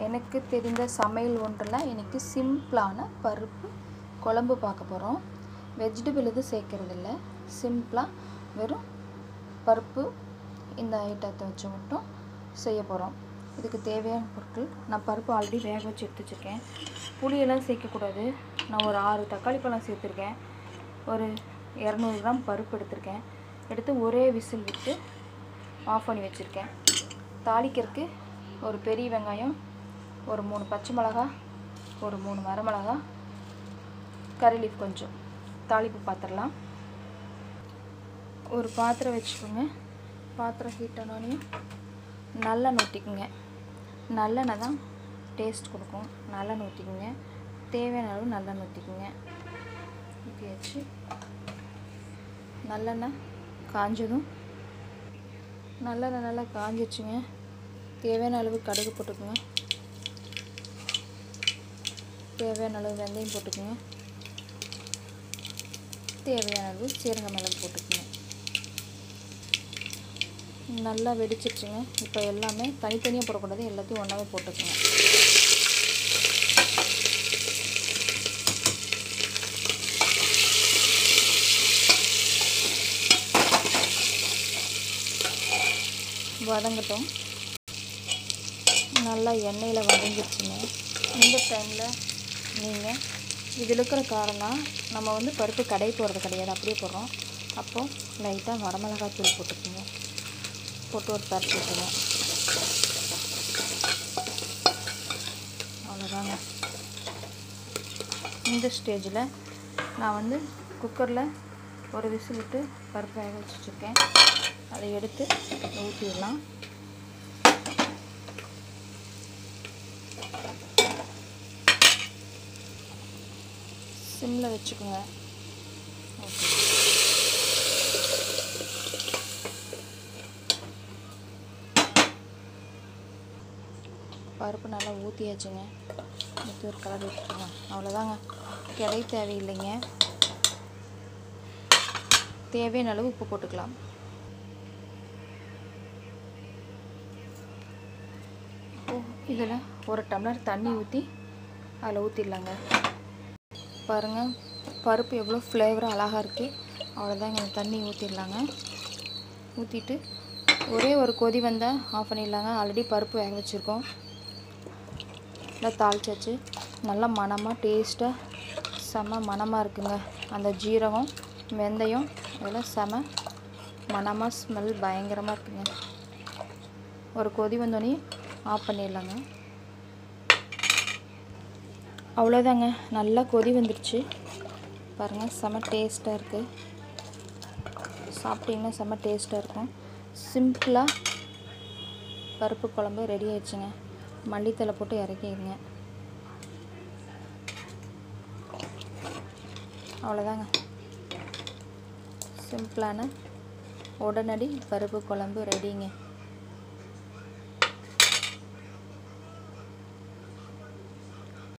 எனக்கு தெரிந்த சமையல் ஒன்றில் இன்னைக்கு சிம்பிளான பருப்பு குழம்பு பார்க்க போகிறோம் வெஜிடபிள் எதுவும் சேர்க்கறதில்ல சிம்பிளாக வெறும் பருப்பு இந்த ஐட்டத்தை வச்சு மட்டும் செய்ய போகிறோம் இதுக்கு தேவையான பொருட்கள் நான் பருப்பு ஆல்ரெடி வேக வச்சு எடுத்து வச்சுருக்கேன் புளியெல்லாம் சேர்க்கக்கூடாது நான் ஒரு ஆறு தக்காளி பழம் சேர்த்துருக்கேன் ஒரு இரநூறு கிராம் பருப்பு எடுத்திருக்கேன் எடுத்து ஒரே விசில் விட்டு ஆஃப் பண்ணி வச்சுருக்கேன் தாளிக்கிறதுக்கு ஒரு பெரிய வெங்காயம் ஒரு மூணு பச்சை மிளகா ஒரு மூணு வரமிளகா கறி லீஃப் கொஞ்சம் தாளிப்பு பாத்திரலாம் ஒரு பாத்திரம் வச்சுக்கோங்க பாத்திரம் ஹீட் ஆனோடனையும் நல்லெண்ணெய் ஊற்றிக்குங்க நல்லெண்ணெய் தான் டேஸ்ட் கொடுக்கும் நல்லெண்ணெய் ஊற்றிக்குங்க தேவையான அளவு நல்லெண்ணெய் ஊற்றிக்குங்க ஊற்றியாச்சு நல்லெண்ணெய் காஞ்சதும் நல்லெண்ணெய் நல்லா காஞ்சிச்சுங்க தேவையான அளவு கடுகு போட்டுக்குங்க தேவையான அளவு வெந்தயம் போட்டுக்குங்க தேவையான அளவு சீரக மிளகு போட்டுக்குங்க நல்லா வெடிச்சிருச்சுங்க இப்போ எல்லாமே தனித்தனியாக போடக்கூடாது எல்லாத்தையும் ஒன்றாவே போட்டுக்குங்க வதங்கட்டும் நல்லா எண்ணெயில் வதங்கிடுச்சுங்க இந்த டைமில் நீங்கள் இதில் இருக்கிற காரம்லாம் நம்ம வந்து பருப்பு கடை போடுறது கிடையாது அப்படியே போடுறோம் அப்போது லைட்டாக வரமிளகாய் தூள் போட்டுக்கோங்க போட்டு ஒரு பருப்பு விட்டுருங்க அவ்வளோதாங்க இந்த ஸ்டேஜில் நான் வந்து குக்கரில் ஒரு விசில் விட்டு பருப்பு வேக வச்சு வச்சுருக்கேன் அதை எடுத்து ஊற்றிடலாம் சிம்மில் வச்சுக்கோங்க ஓகே பருப்பு நல்லா ஊற்றியாச்சுங்க ஊற்றி ஒரு கலர் விட்டுருங்க அவ்வளோதாங்க கிடை தேவையில்லைங்க தேவையான அளவு உப்பு போட்டுக்கலாம் இதில் ஒரு டம்ளர் தண்ணி ஊற்றி அதில் ஊற்றிடலாங்க பாருங்கள் பருப்பு எவ்வளோ ஃப்ளேவராக அழகாக இருக்குது அவ்வளோதாங்க இந்த தண்ணி ஊற்றிடலாங்க ஊற்றிட்டு ஒரே ஒரு கொதி வந்தால் ஆஃப் பண்ணிடலாங்க ஆல்ரெடி பருப்பு வேக வச்சுருக்கோம் நல்லா தாளிச்சாச்சு நல்லா மணமாக டேஸ்ட்டாக செம மணமாக இருக்குங்க அந்த ஜீரகம் வெந்தயம் இதெல்லாம் செம மணமாக ஸ்மெல் பயங்கரமாக இருக்குங்க ஒரு கொதி வந்தோடனே ஆஃப் பண்ணிடலாங்க அவ்வளோதாங்க நல்லா கொதி வந்துடுச்சு பாருங்கள் செம டேஸ்ட்டாக இருக்குது சாப்பிட்டிங்கன்னா செம டேஸ்ட்டாக இருக்கும் சிம்பிளாக பருப்பு குழம்பு ரெடி ஆயிடுச்சுங்க மல்லித்தலை போட்டு இறக்கிடுங்க அவ்வளோதாங்க சிம்பிளான உடனடி பருப்பு குழம்பு ரெடிங்க